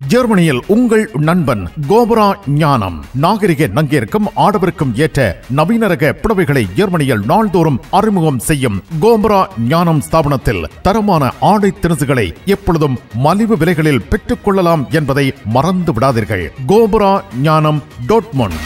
ஜெர்மனியில் உங்கள் நண்பன் கோபரா ஞானம் நாகரிக நங்கிற்கும் ஆடவருக்கும் ஏற்ற நவீன ரக புடவைகளை ஜெர்மனியில் நாள்தோறும் அறிமுகம் செய்யும் கோபரா ஞானம் ஸ்தாபனத்தில் தரமான ஆடை திணுசுகளை எப்பொழுதும் மலிவு விலைகளில் பெற்றுக் கொள்ளலாம் என்பதை மறந்து விடாதீர்கள் கோபரா ஞானம் டோட்மொன்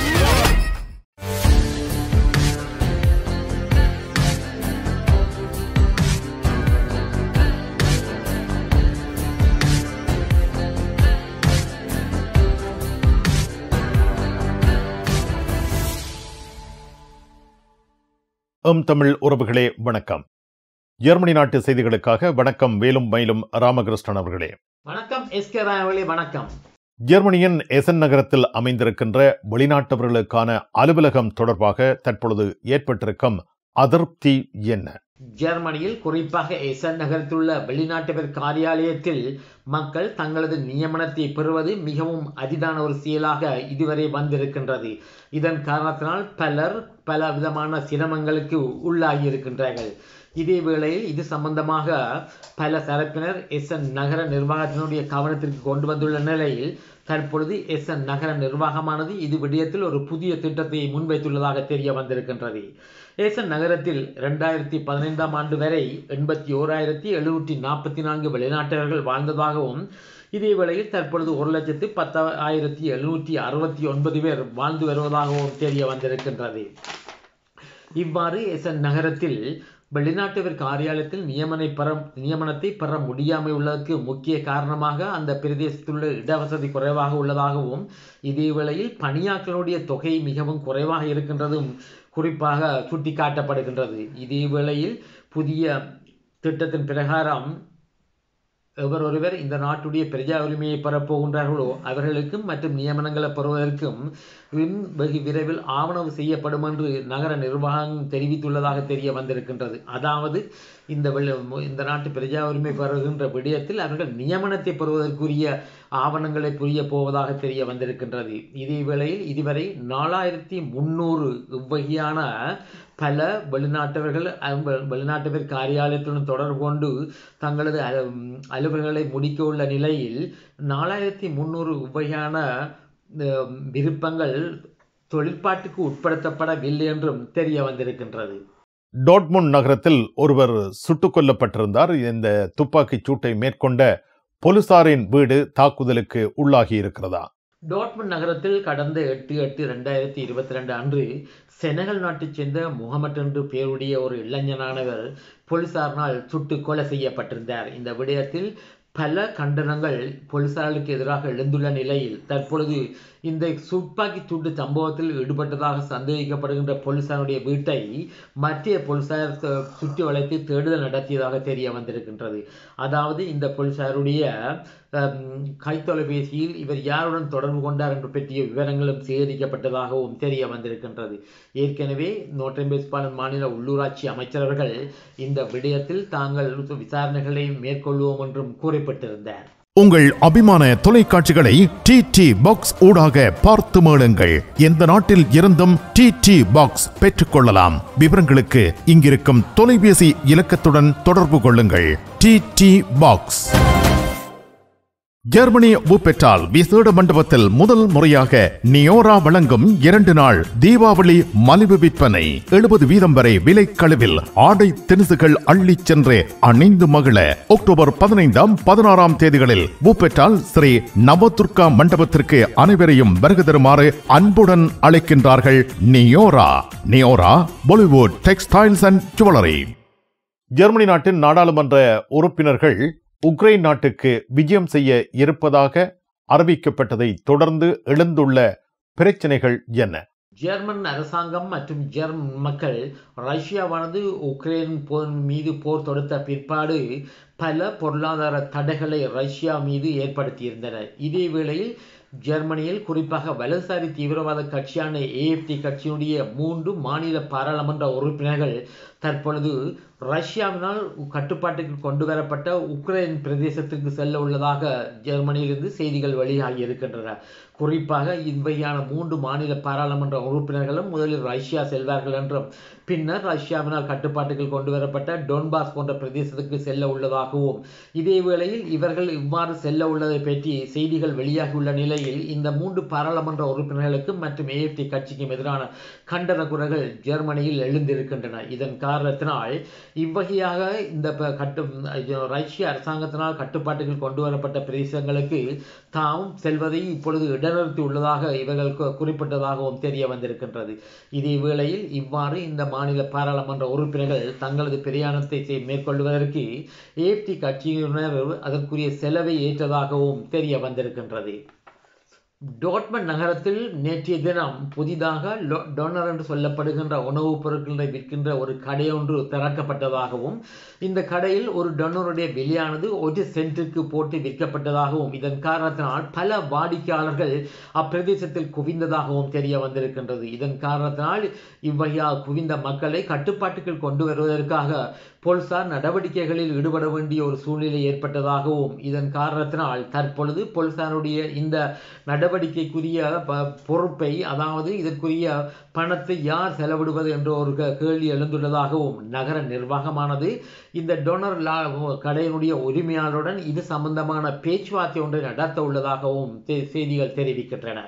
எம் தமிழ் உறவுகளே வணக்கம் ஜெர்மனி நாட்டு செய்திகளுக்காக வணக்கம் வேலும் மயிலும் ராமகிருஷ்ணன் அவர்களே வணக்கம் எஸ் கே ராயவழி வணக்கம் ஜெர்மனியின் எசன் நகரத்தில் அமைந்திருக்கின்ற வெளிநாட்டவர்களுக்கான அலுவலகம் தொடர்பாக தற்பொழுது ஏற்பட்டிருக்கும் அதிருப்தி என்ன ஜெர்மனியில் குறிப்பாக எசன் நகரத்திலுள்ள வெளிநாட்டவர் காரியாலயத்தில் மக்கள் தங்களது நியமனத்தை பெறுவது மிகவும் அரிதான ஒரு செயலாக இதுவரை வந்திருக்கின்றது இதன் காரணத்தினால் பலர் பல விதமான சிரமங்களுக்கு உள்ளாகி இருக்கின்றார்கள் இதே வேளையில் இது சம்பந்தமாக பல தரப்பினர் எஸ்என் நகர நிர்வாகத்தினுடைய கவனத்திற்கு கொண்டு வந்துள்ள நிலையில் தற்பொழுது எஸ்என் நகர நிர்வாகமானது இது விடயத்தில் ஒரு புதிய திட்டத்தை முன்வைத்துள்ளதாக தெரிய வந்திருக்கின்றது ஏசன் நகரத்தில் இரண்டாயிரத்தி பதினைந்தாம் ஆண்டு வரை எண்பத்தி ஓராயிரத்தி எழுநூற்றி நாற்பத்தி நான்கு வெளிநாட்டவர்கள் வாழ்ந்ததாகவும் இதே வேளையில் தற்பொழுது ஒரு லட்சத்து பத்தாயிரத்தி எழுநூற்றி அறுபத்தி ஒன்பது பேர் வாழ்ந்து வருவதாகவும் தெரிய வந்திருக்கின்றது இவ்வாறு எசன் நகரத்தில் வெளிநாட்டவர் காரியாலயத்தில் நியமனை பெற நியமனத்தை பெற முடியாமல் உள்ளதற்கு முக்கிய காரணமாக அந்த பிரதேசத்தில் உள்ள இடவசதி குறைவாக உள்ளதாகவும் இதே வேளையில் பணியாட்களுடைய தொகை மிகவும் குறைவாக இருக்கின்றதும் குறிப்பாக சுட்டிக்காட்டப்படுகின்றது இதே வேளையில் புதிய திட்டத்தின் பிரகாரம் எவர் ஒருவர் இந்த நாட்டுடைய பிரஜா உரிமையை பெறப்போகின்றார்களோ அவர்களுக்கும் மற்றும் நியமனங்களை பெறுவதற்கும் வெகு விரைவில் ஆவணம் செய்யப்படும் என்று நகர நிர்வாகம் தெரிவித்துள்ளதாக தெரிய வந்திருக்கின்றது அதாவது இந்த இந்த நாட்டு பிரஜா உரிமை பெறுகின்ற விடயத்தில் அவர்கள் நியமனத்தை பெறுவதற்குரிய ஆவணங்களை புரிய போவதாக தெரிய வந்திருக்கின்றது இதே வேளையில் இதுவரை நாலாயிரத்தி முன்னூறு இவ்வகையான பல வெளிநாட்டவர்கள் வெளிநாட்டவர் காரியாலயத்துடன் தொடர்பு கொண்டு தங்களது அலுவல்களை முடிக்க உள்ள நிலையில் நாலாயிரத்தி முன்னூறு வகையான விருப்பங்கள் தொழிற்பாட்டுக்கு உட்படுத்தப்படவில்லை என்றும் தெரிய வந்திருக்கின்றது டோட்முன் நகரத்தில் ஒருவர் சுட்டுக் கொல்லப்பட்டிருந்தார் இந்த துப்பாக்கிச் சூட்டை மேற்கொண்ட போலீசாரின் வீடு தாக்குதலுக்கு உள்ளாகி இருக்கிறதா டோட்மன் நகரத்தில் கடந்த எட்டு எட்டு ரெண்டாயிரத்தி இருபத்தி ரெண்டு அன்று செனகல் நாட்டைச் சேர்ந்த முகமட் என்று பெயருடைய ஒரு இளைஞனானவர் போலீசாரினால் சுட்டு கொலை செய்யப்பட்டிருந்தார் இந்த விடயத்தில் பல கண்டனங்கள் போலீசாருக்கு எதிராக எழுந்துள்ள நிலையில் தற்பொழுது இந்த துப்பாக்கி சூட்டு சம்பவத்தில் ஈடுபட்டதாக சந்தேகிக்கப்படுகின்ற போலீசாருடைய வீட்டை மத்திய போலீசார் சுற்றி வளைத்து தேடுதல் நடத்தியதாக தெரிய வந்திருக்கின்றது அதாவது இந்த போலீசாருடைய கைத்தொலைபேசியில் இவர் யாருடன் தொடர்பு கொண்டார் என்று பற்றிய விவரங்களும் சேகரிக்கப்பட்டதாகவும் தெரிய வந்திருக்கின்றது ஏற்கனவே நோட்டம்பேஸ்பாலன் மாநில உள்ளூராட்சி அமைச்சரவர்கள் இந்த விடயத்தில் தாங்கள் விசாரணைகளை மேற்கொள்வோம் என்றும் குறிப்பிட்டிருந்தார் உங்கள் அபிமான தொலைக்காட்சிகளை டி டி பாக்ஸ் ஊடாக பார்த்து மேளுங்கள் எந்த நாட்டில் இருந்தும் டி டி பாக்ஸ் பெற்றுக்கொள்ளலாம் விவரங்களுக்கு இங்கிருக்கும் தொலைபேசி இலக்கத்துடன் தொடர்பு கொள்ளுங்கள் T T box Germany Wuppertal விசேட மண்டபத்தில் முதல் முறையாக நியோரா வழங்கும் இரண்டு நாள் தீபாவளி மலிவு விற்பனை எழுபது வீதம் வரை விலை கழுவில் ஆடை திணுசுகள் அள்ளிச் சென்று அணிந்து மகிழ அக்டோபர் பதினைந்தாம் பதினாறாம் தேதிகளில் ஊப்பெற்றால் ஸ்ரீ நவதுர்கா மண்டபத்திற்கு அனைவரையும் வருகை தருமாறு அன்புடன் அழைக்கின்றார்கள் நியோரா நியோரா Bollywood textiles and jewellery Germany நாட்டின் நாடாளுமன்ற உறுப்பினர்கள் உக்ரைன் நாட்டுக்கு விஜயம் செய்ய இருப்பதாக அறிவிக்கப்பட்டதை தொடர்ந்து எழுந்துள்ள பிரச்சனைகள் என்ன ஜெர்மன் அரசாங்கம் மற்றும் ஜெர்மன் மக்கள் ரஷ்யாவானது உக்ரைன் போர் மீது போர் தொடுத்த பிற்பாடு பல பொருளாதார தடைகளை ரஷ்யா மீது ஏற்படுத்தியிருந்தனர் இதே வேளையில் ஜெர்மனியில் குறிப்பாக வலதுசாரி தீவிரவாத கட்சியான ஏஎஃப்டி கட்சியினுடைய மூன்று மாநில பாராளுமன்ற உறுப்பினர்கள் தற்பொழுது ரஷ்யாவினால் கட்டுப்பாட்டுக்கு கொண்டு வரப்பட்ட உக்ரைன் பிரதேசத்திற்கு செல்ல உள்ளதாக ஜெர்மனியிலிருந்து செய்திகள் வெளியாகி இருக்கின்றன குறிப்பாக இவ்வகையான மூன்று மாநில பாராளுமன்ற உறுப்பினர்களும் முதலில் ரஷ்யா செல்வார்கள் என்றும் பின்னர் ரஷ்யாவினால் கட்டுப்பாட்டுகள் கொண்டு வரப்பட்ட டொன்பாஸ் போன்ற பிரதேசத்துக்கு செல்ல உள்ளதாகவும் இதே வேளையில் இவர்கள் இவ்வாறு செல்ல உள்ளதை பற்றி செய்திகள் வெளியாகியுள்ள நிலையில் இந்த மூன்று பாராளுமன்ற உறுப்பினர்களுக்கும் மற்றும் ஏஎஃப்டி கட்சிக்கும் எதிரான கண்டன குரல்கள் ஜெர்மனியில் எழுந்திருக்கின்றன இதன் காரணத்தினால் இவ்வகையாக இந்த ப- கட்டு ரஷ்ய அரசாங்கத்தினால் கட்டுப்பாட்டுகள் கொண்டு வரப்பட்ட பிரதேசங்களுக்கு தாம் செல்வதை இப்பொழுது இடநிறுத்தி உள்ளதாக இவர்கள் கு- குறிப்பிட்டதாகவும் தெரிய வந்திருக்கின்றது இதே வேளையில் இவ்வாறு இந்த மாநில பாராளுமன்ற உறுப்பினர்கள் தங்களது பிரயாணத்தை செய்- மேற்கொள்வதற்கு ஏப்டி கட்சியினர் அதற்குரிய செலவை ஏற்றதாகவும் தெரிய வந்திருக்கின்றது டோட்மண்ட் நகரத்தில் நேற்றைய தினம் புதிதாக லொ- டொனர் என்று சொல்லப்படுகின்ற உணவுப் பொருட்களை விற்கின்ற ஒரு கடை ஒன்று திறக்கப்பட்டதாகவும் இந்த கடையில் ஒரு டொனருடைய விலையானது ஒரு சென்ட்டுக்கு போட்டு விற்கப்பட்டதாகவும் இதன் காரணத்தினால் பல வாடிக்கையாளர்கள் அப்பிரதேசத்தில் குவிந்ததாகவும் தெரிய வந்திருக்கின்றது இதன் காரணத்தினால் இவ்வகையாக குவிந்த மக்களை கட்டுப்பாட்டுக்குள் கொண்டு வருவதற்காக போலீசார் நடவடிக்கைகளில் ஈடுபட வேண்டிய ஒரு சூழ்நிலை ஏற்பட்டதாகவும் இதன் காரணத்தினால் தற்பொழுது போலீசாருடைய இந்த நடவடிக்கைக்குரிய ப- பொறுப்பை அதாவது இதற்குரிய பணத்தை யார் செலவிடுவது என்ற ஒரு க- கேள்வி எழுந்துள்ளதாகவும் நகர நிர்வாகமானது இந்த டொனர் லா கடையினுடைய உரிமையாளருடன் இது சம்பந்தமான பேச்சுவார்த்தை ஒன்றை நடத்த உள்ளதாகவும் தெ- செய்திகள் தெரிவிக்கின்றன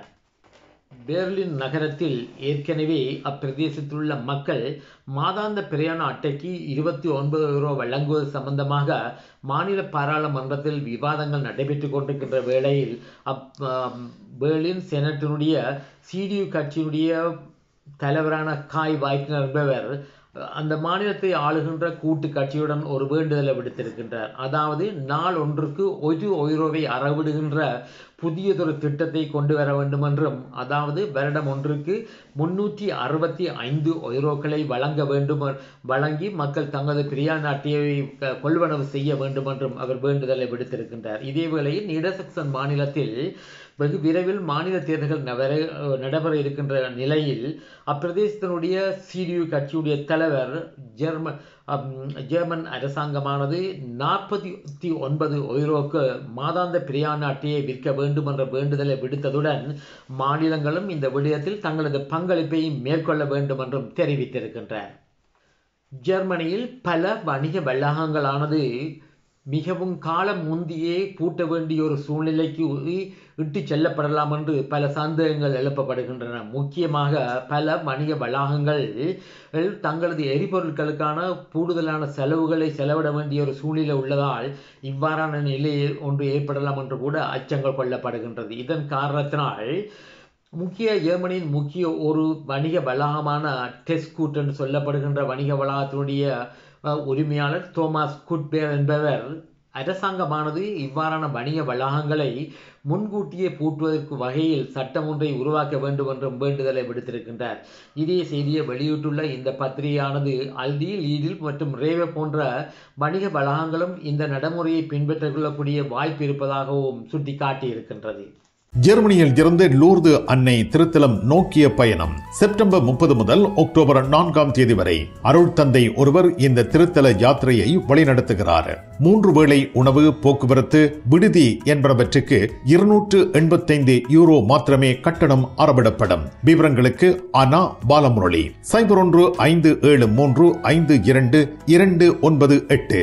பெர்லின் நகரத்தில் ஏற்கனவே அப்பிரதேசத்தில் உள்ள மக்கள் மாதாந்த பிரயாண அட்டைக்கு இருபத்தி ஒன்பது யூரோ வழங்குவது சம்பந்தமாக மாநில பாராளுமன்றத்தில் விவாதங்கள் நடைபெற்றுக் கொண்டிருக்கின்ற வேளையில் அப் ஆம், பெர்லின் செனட்டினுடைய சிடியு கட்சியினுடைய தலைவரான காய் வாய்க்கினர் என்பவர் அந்த மாநிலத்தை ஆளுகின்ற கூட்டு கட்சியுடன் ஒரு வேண்டுதலை விடுத்திருக்கின்றார் அதாவது நாள் ஒன்றுக்கு ஒரு ஒய்ரோவை அறவிடுகின்ற புதியதொரு திட்டத்தை கொண்டு வர வேண்டும் என்றும் அதாவது வருடம் ஒன்றுக்கு முன்னூற்றி அறுபத்தி ஐந்து ஒய்ரோக்களை வழங்க வேண்டும் எ- வழங்கி மக்கள் தங்களது பிரயாண அட்டையை க- கொள்வனவு செய்ய வேண்டும் என்றும் அவர் வேண்டுதலை விடுத்திருக்கின்றார் இதே வேளையில் நிடசக்சன் மாநிலத்தில் வெகு விரைவில் மாநில தேர்தல்கள் நவர நடைபெற இருக்கின்ற நிலையில் அப்பிரதேசத்தினுடைய சிடியு கட்சியுடைய தலைவர் ஜெர்மன் அம், ஜெர்மன் அரசாங்கமானது நாற்பத்தி ஒன்பது ஒய்ரோக்கு மாதாந்த பிரயாண அட்டையை விற்க வேண்டும் என்ற வேண்டுதலை விடுத்ததுடன் மாநிலங்களும் இந்த விடயத்தில் தங்களது பங்களிப்பை மேற்கொள்ள வேண்டும் என்றும் தெரிவித்திருக்கின்றார் ஜெர்மனியில் பல வணிக வளாகங்களானது மிகவும் காலம் முந்தியே பூட்ட வேண்டிய ஒரு சூழ்நிலைக்கு இட்டு செல்லப்படலாம் என்று பல சந்தேகங்கள் எழுப்பப்படுகின்றன முக்கியமாக பல வணிக வளாகங்கள் தங்களது எரிபொருட்களுக்கான கூடுதலான செலவுகளை செலவிட வேண்டிய ஒரு சூழ்நிலை உள்ளதால் இவ்வாறான நிலை ஒன்று ஏற்படலாம் என்று கூட அச்சங்கள் கொள்ளப்படுகின்றது இதன் காரணத்தினால் முக்கிய ஜெர்மனியின் முக்கிய ஒரு வணிக வளாகமான டெஸ்கூட் என்று சொல்லப்படுகின்ற வணிக வளாகத்தினுடைய அஹ், உரிமையாளர் தோமாஸ் குட்பேர் என்பவர் அரசாங்கமானது இவ்வாறான வணிக வளாகங்களை முன்கூட்டியே பூட்டுவதற்கு வகையில் சட்டம் ஒன்றை உருவாக்க வேண்டும் என்றும் வேண்டுதலை விடுத்திருக்கின்றார் இதே செய்தியை வெளியிட்டுள்ள இந்த பத்திரிகையானது அல்டி லீடில் மற்றும் ரேவே போன்ற வணிக வளாகங்களும் இந்த நடைமுறையை பின்பற்றிக் கொள்ளக்கூடிய வாய்ப்பு இருப்பதாகவும் சுட்டிக்காட்டியிருக்கின்றது ஜெர்மனியில் இருந்து லூர்து அன்னை திருத்தலம் நோக்கிய பயணம் செப்டம்பர் முப்பது முதல் அக்டோபர் நான்காம் தேதி வரை அருள் தந்தை ஒருவர் இந்த திருத்தல யாத்திரையை வழிநடத்துகிறார் மூன்று வேளை உணவு போக்குவரத்து விடுதி என்பவற்றுக்கு இருநூற்று எண்பத்தைந்து யூரோ மாத்திரமே கட்டணம் அறவிடப்படும் விவரங்களுக்கு அனா பாலமுரளி சைபர் ஒன்று ஐந்து ஏழு மூன்று ஐந்து இரண்டு இரண்டு ஒன்பது எட்டு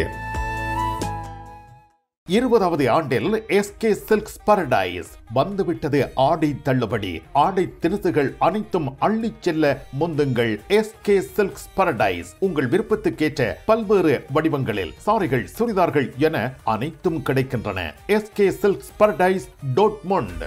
இருபதாவது ஆண்டில் எஸ்கே சில்க்ஸ் பரடைஸ் வந்துவிட்டது ஆடை தள்ளுபடி ஆடை திணுசுகள் அனைத்தும் அள்ளிச் செல்ல முந்துங்கள் எஸ்கே சில்க்ஸ் பரடைஸ் உங்கள் விருப்பத்துக்கேற்ற பல்வேறு வடிவங்களில் சாரிகள் சுடிதார்கள் என அனைத்தும் கிடைக்கின்றன எஸ்கே சில்க்ஸ் பரடைஸ் டோட்மொண்ட்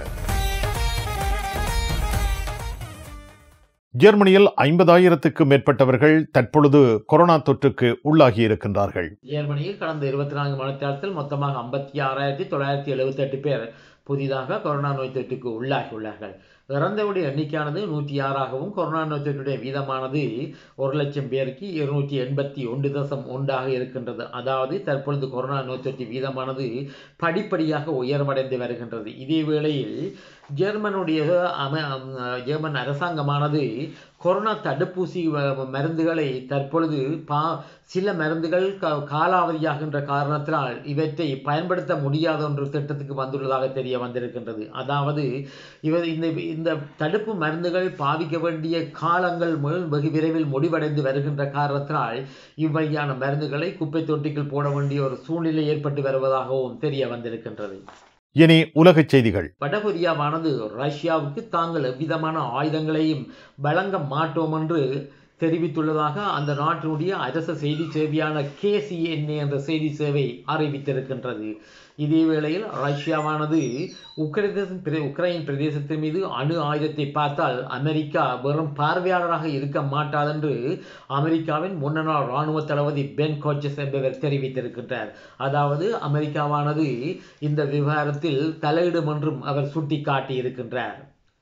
ஜெர்மனியில் ஐம்பதாயிரத்துக்கும் மேற்பட்டவர்கள் தற்பொழுது கொரோனா தொற்றுக்கு உள்ளாகி இருக்கின்றார்கள் ஜெர்மனியில் கடந்த இருபத்தி நான்கு மணித்தியாலத்தில் மொத்தமாக ஐம்பத்தி ஆறாயிரத்தி தொள்ளாயிரத்தி எழுபத்தி எட்டு பேர் புதிதாக கொரோனா நோய் தொற்றுக்கு உள்ளாகியுள்ளார்கள் இறந்தவருடைய எண்ணிக்கையானது நூற்றி ஆறாகவும் கொரோனா நோய்த்தொற்றுடைய வீதமானது ஒரு லட்சம் பேருக்கு இருநூற்றி எண்பத்தி ஒன்று தசம் ஒன்றாக இருக்கின்றது அதாவது தற்பொழுது கொரோனா நோய்த்தொற்று வீதமானது படிப்படியாக உயர்வடைந்து வருகின்றது இதே வேளையில் ஜெர்மனுடைய அம ஜெர்மன் அரசாங்கமானது கொரோனா தடுப்பூசி வ- மருந்துகளை தற்பொழுது பா சில மருந்துகள் கா- காலாவதியாகின்ற காரணத்தினால் இவற்றை பயன்படுத்த முடியாத ஒரு திட்டத்துக்கு வந்துள்ளதாக தெரிய வந்திருக்கின்றது அதாவது இவர் இந்த இந்த தடுப்பு மருந்துகள் பாவிக்க வேண்டிய காலங்கள் மு- வெகு விரைவில் முடிவடைந்து வருகின்ற காரணத்தினால் இவ்வகையான மருந்துகளை குப்பை தொட்டிக்குள் போட வேண்டிய ஒரு சூழ்நிலை ஏற்பட்டு வருவதாகவும் தெரிய வந்திருக்கின்றது இனி உலகச் செய்திகள் வடகொரியாவானது ரஷ்யாவுக்கு தாங்கள் எவ்விதமான ஆயுதங்களையும் வழங்க மாட்டோம் என்று தெரிவித்துள்ளதாக அந்த நாட்டினுடைய அரச செய்தி சேவையான கேசிஎன்ஏ என்ற செய்தி சேவை அறிவித்திருக்கின்றது இதே வேளையில் ரஷ்யாவானது உக்ரைன் பிர- உக்ரைன் பிரதேசத்தின் மீது அணு ஆயுதத்தை பார்த்தால் அமெரிக்கா வெறும் பார்வையாளராக இருக்க மாட்டாதென்று அமெரிக்காவின் முன்னாள் இராணுவ தளபதி பென் கோச்சஸ் என்பவர் தெரிவித்திருக்கின்றார் அதாவது அமெரிக்காவானது இந்த விவகாரத்தில் தலையிடும் என்றும் அவர் சுட்டிக்காட்டி இருக்கின்றார்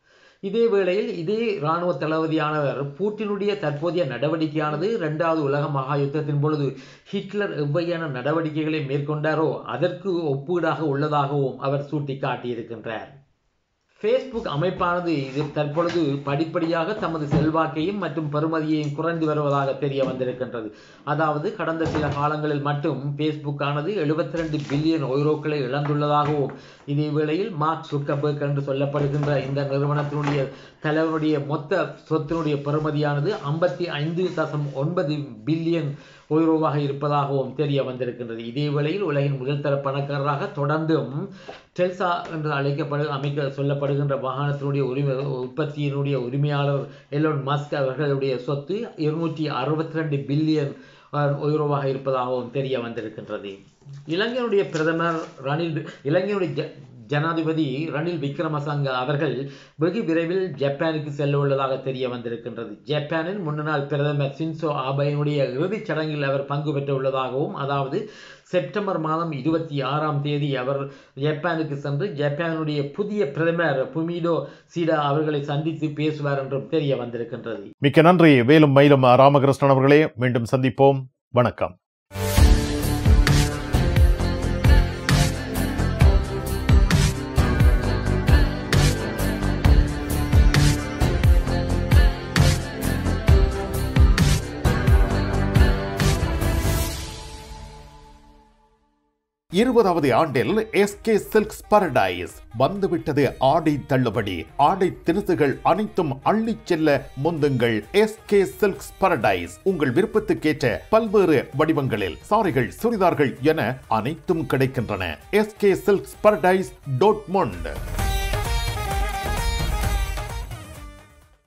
இதே வேளையில் இதே இராணுவ தளபதியானவர் பூட்டினுடைய தற்போதைய நடவடிக்கையானது இரண்டாவது உலக மகா யுத்தத்தின் பொழுது ஹிட்லர் எவ்வகையான நடவடிக்கைகளை மேற்கொண்டாரோ அதற்கு ஒப்பீடாக உள்ளதாகவும் அவர் சுட்டிக்காட்டியிருக்கின்றார் ஃபேஸ்புக் அமைப்பானது இது தற்பொழுது படிப்படியாக தமது செல்வாக்கையும் மற்றும் பெறுமதியையும் குறைந்து வருவதாக தெரிய வந்திருக்கின்றது அதாவது கடந்த சில காலங்களில் மட்டும் ஃபேஸ்புக் ஆனது 72 ரெண்டு பில்லியன் ஒய்ரோக்களை இழந்துள்ளதாகவும் இதே வேளையில் மார்க் சுக்கபர்க் என்று சொல்லப்படுகின்ற இந்த நிறுவனத்தினுடைய தலைவருடைய மொத்த சொத்தினுடைய பெறுமதியானது ஐம்பத்தி ஐந்து தசம் ஒன்பது பில்லியன் ஒய்ரோவாக இருப்பதாகவும் தெரிய வந்திருக்கின்றது இதே வேளையில் உலகின் முதல் தர பணக்காரராக தொடர்ந்தும் டெல்சா என்று அழைக்கப்படு அமைக்க சொல்லப்படுகின்ற வாகனத்தினுடைய உரிமை உற்பத்தியினுடைய உரிமையாளர் எலோன் மஸ்க் அவர்களுடைய சொத்து இருநூற்றி அறுபத்தி ரெண்டு பில்லியன் ஒய்ரோவாக இருப்பதாகவும் தெரிய வந்திருக்கின்றது இலங்கையினுடைய பிரதமர் ரணில் இலங்கையினுடைய ஜ- ஜனாதிபதி ரணில் விக்ரமசங்க அவர்கள் வெகு விரைவில் ஜப்பானுக்கு செல்ல உள்ளதாக தெரிய வந்திருக்கின்றது ஜப்பானின் முன்னாள் பிரதமர் சின்சோ ஆபையினுடைய இறுதிச் சடங்கில் அவர் பங்கு பெற்ற உள்ளதாகவும் அதாவது செப்டம்பர் மாதம் இருபத்தி ஆறாம் தேதி அவர் ஜப்பானுக்கு சென்று ஜப்பானுடைய புதிய பிரதமர் புமிடோ சீடா அவர்களை சந்தித்து பேசுவார் என்றும் தெரிய வந்திருக்கின்றது மிக்க நன்றி வேலும் மயிலும் ராமகிருஷ்ணன் அவர்களே மீண்டும் சந்திப்போம் வணக்கம் இருபதாவது ஆண்டில் எஸ்கே சில்க்ஸ் பரடைஸ் வந்துவிட்டது ஆடை தள்ளுபடி ஆடை திணுசுகள் அனைத்தும் அள்ளிச் செல்ல முந்துங்கள் எஸ்கே சில்க்ஸ் பரடைஸ் உங்கள் விருப்பத்துக்கேற்ற பல்வேறு வடிவங்களில் சாரிகள் சுடிதார்கள் என அனைத்தும் கிடைக்கின்றன எஸ்கே சில்க்ஸ் பரடைஸ் டோட்மொண்ட்